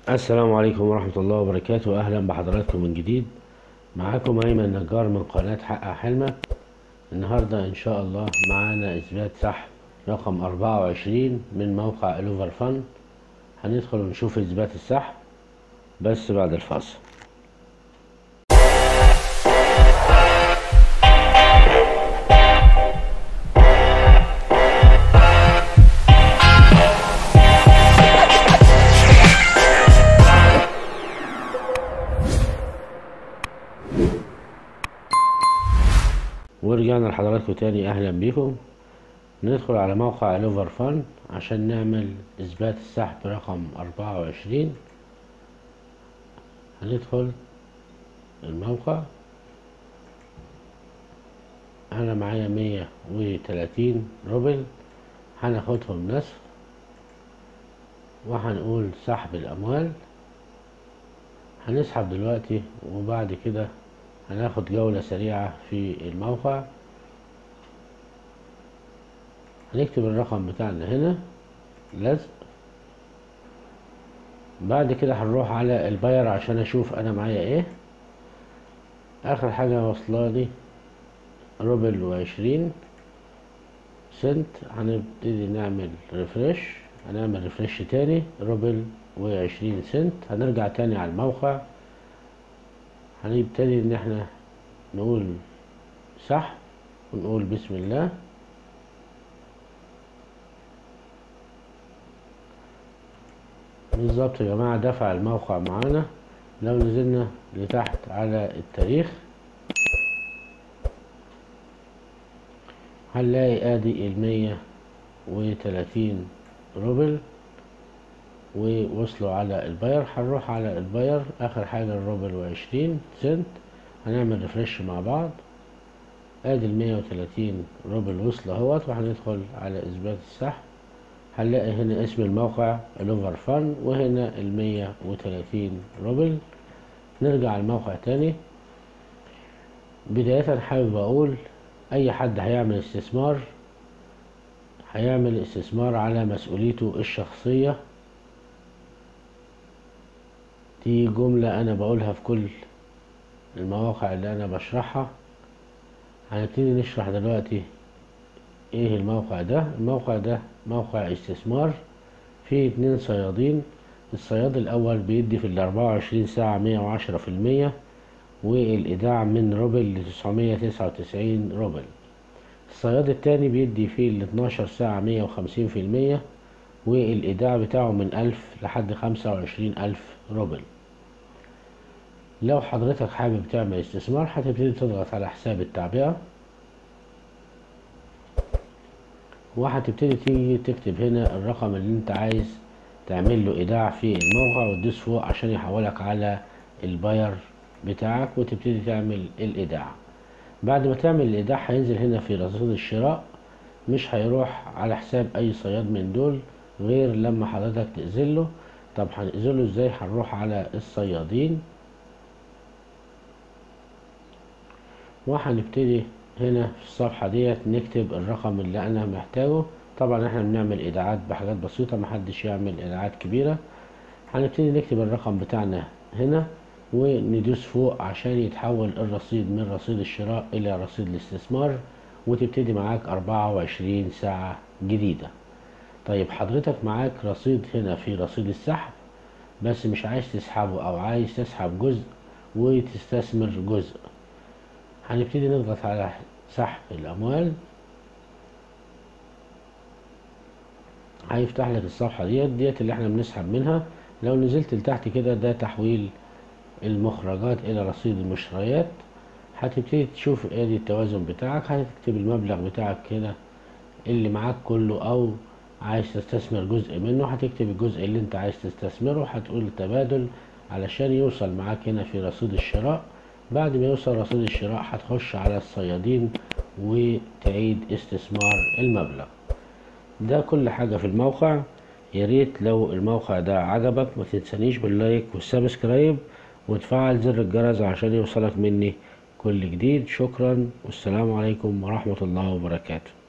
السلام عليكم ورحمة الله وبركاته أهلا بحضراتكم من جديد معاكم أيمن نجار من قناة حقق حلمك النهاردة إن شاء الله معانا إثبات سحب رقم أربعة وعشرين من موقع ألوفر فن هندخل ونشوف إثبات السحب بس بعد الفاصل ورجعنا لحضراتكم تاني اهلا بيكم ندخل على موقع لوفر فان عشان نعمل اثبات السحب رقم اربعة وعشرين هندخل الموقع انا معايا مية وتلاتين روبل هناخدهم نسخ وهنقول سحب الاموال هنسحب دلوقتي وبعد كده هناخد جولة سريعة في الموقع هنكتب الرقم بتاعنا هنا لزق بعد كده هنروح على الباير عشان اشوف انا معايا ايه اخر حاجة واصلالي روبل وعشرين سنت هنبتدي نعمل ريفرش هنعمل ريفرش تاني روبل وعشرين سنت هنرجع تاني على الموقع هنبتدي ان احنا نقول سحب ونقول بسم الله بالظبط يا جماعة دفع الموقع معانا لو نزلنا لتحت على التاريخ هنلاقي ادي المية وتلاتين روبل ووصلوا على الباير هنروح على الباير اخر حاجة الروبل وعشرين سنت هنعمل ريفرش مع بعض ادي المية وتلاتين روبل وصل اهوت وهندخل على اثبات السحب هنلاقي هنا اسم الموقع لوفر فان وهنا المية وتلاتين روبل نرجع الموقع تاني بداية حابب اقول اي حد هيعمل استثمار هيعمل استثمار على مسؤوليته الشخصية دي جملة أنا بقولها في كل المواقع اللي أنا بشرحها هنبتدي نشرح دلوقتي إيه الموقع ده الموقع ده موقع استثمار فيه اتنين صيادين الصياد الأول بيدي في الأربعة وعشرين ساعة مية وعشرة في المية والإيداع من روبل لتسعمية تسعة وتسعين روبل الصياد التاني بيدي في الاتناشر ساعة مية وخمسين في المية والإيداع بتاعه من ألف لحد خمسة وعشرين ألف روبل لو حضرتك حابب تعمل استثمار هتبتدي تضغط على حساب التعبئة وهتبتدي تيجي تكتب هنا الرقم اللي انت عايز تعمل له ايداع في الموقع وتدوس فوق عشان يحولك على الباير بتاعك وتبتدي تعمل الايداع بعد ما تعمل الايداع هينزل هنا في رصيد الشراء مش هيروح على حساب اي صياد من دول غير لما حضرتك تنزله طب هننزله ازاي هنروح على الصيادين وهنبتدي هنا في الصفحة ديت نكتب الرقم اللي انا محتاجه طبعا احنا بنعمل ايداعات بحاجات بسيطة محدش يعمل ايداعات كبيرة هنبتدي نكتب الرقم بتاعنا هنا وندوس فوق عشان يتحول الرصيد من رصيد الشراء الى رصيد الاستثمار وتبتدي معاك اربعة وعشرين ساعة جديدة طيب حضرتك معاك رصيد هنا في رصيد السحب بس مش عايز تسحبه او عايز تسحب جزء وتستثمر جزء هنبتدي نضغط على سحب الاموال هيفتح لك الصفحة ديت ديت اللي احنا بنسحب منها لو نزلت لتحت كده ده تحويل المخرجات الى رصيد المشتريات هتبتدي تشوف ادي التوازن بتاعك هتكتب المبلغ بتاعك كده اللي معاك كله او عايز تستثمر جزء منه هتكتب الجزء اللي انت عايز تستثمره هتقول تبادل علشان يوصل معاك هنا في رصيد الشراء بعد ما يوصل رصيد الشراء هتخش على الصيادين وتعيد استثمار المبلغ ده كل حاجة في الموقع ياريت لو الموقع ده عجبك ما تنسانيش باللايك والسبسكرايب وتفعل زر الجرس عشان يوصلك مني كل جديد شكرا والسلام عليكم ورحمة الله وبركاته